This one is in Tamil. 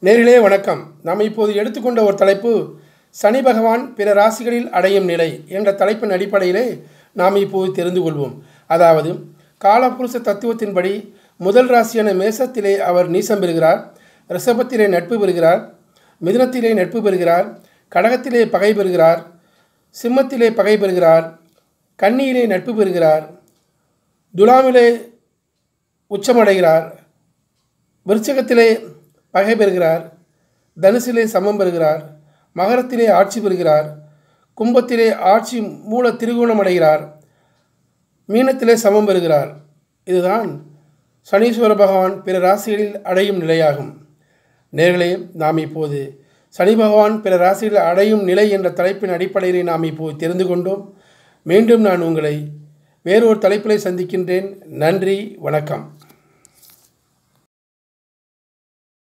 நேரிலே வணக்கம் நாம் இப்போது எடுத்துக்கொண்ட ஒரு தலைப்பு சனி பகவான் பிற ராசிகளில் அடையும் நிலை என்ற தலைப்பின் அடிப்படையிலே நாம் இப்போது தெரிந்து கொள்வோம் அதாவது காலபுருஷ தத்துவத்தின்படி முதல் ராசியான மேசத்திலே அவர் நீசம் பெறுகிறார் ரிஷபத்திலே நட்பு பெறுகிறார் மிதுனத்திலே நட்பு பெறுகிறார் கடகத்திலே பகை பெறுகிறார் சிம்மத்திலே பகை பெறுகிறார் கன்னியிலே நட்பு பெறுகிறார் துலாமிலே உச்சமடைகிறார் விருச்சகத்திலே பகை பெறுகிறார் தனுசிலே சமம் பெறுகிறார் மகரத்திலே ஆட்சி பெறுகிறார் கும்பத்திலே ஆட்சி மூல திரிகோணம் அடைகிறார் மீனத்திலே சமம் பெறுகிறார் இதுதான் சனீஸ்வர பகவான் பிற ராசிகளில் அடையும் நிலையாகும் நேர்களே நாம் இப்போது சனி பகவான் பிற ராசிகளில் அடையும் நிலை என்ற தலைப்பின் அடிப்படையில் நாம் இப்போது தெரிந்து கொண்டோம் மீண்டும் நான் உங்களை வேறொரு தலைப்பிலே சந்திக்கின்றேன் நன்றி வணக்கம்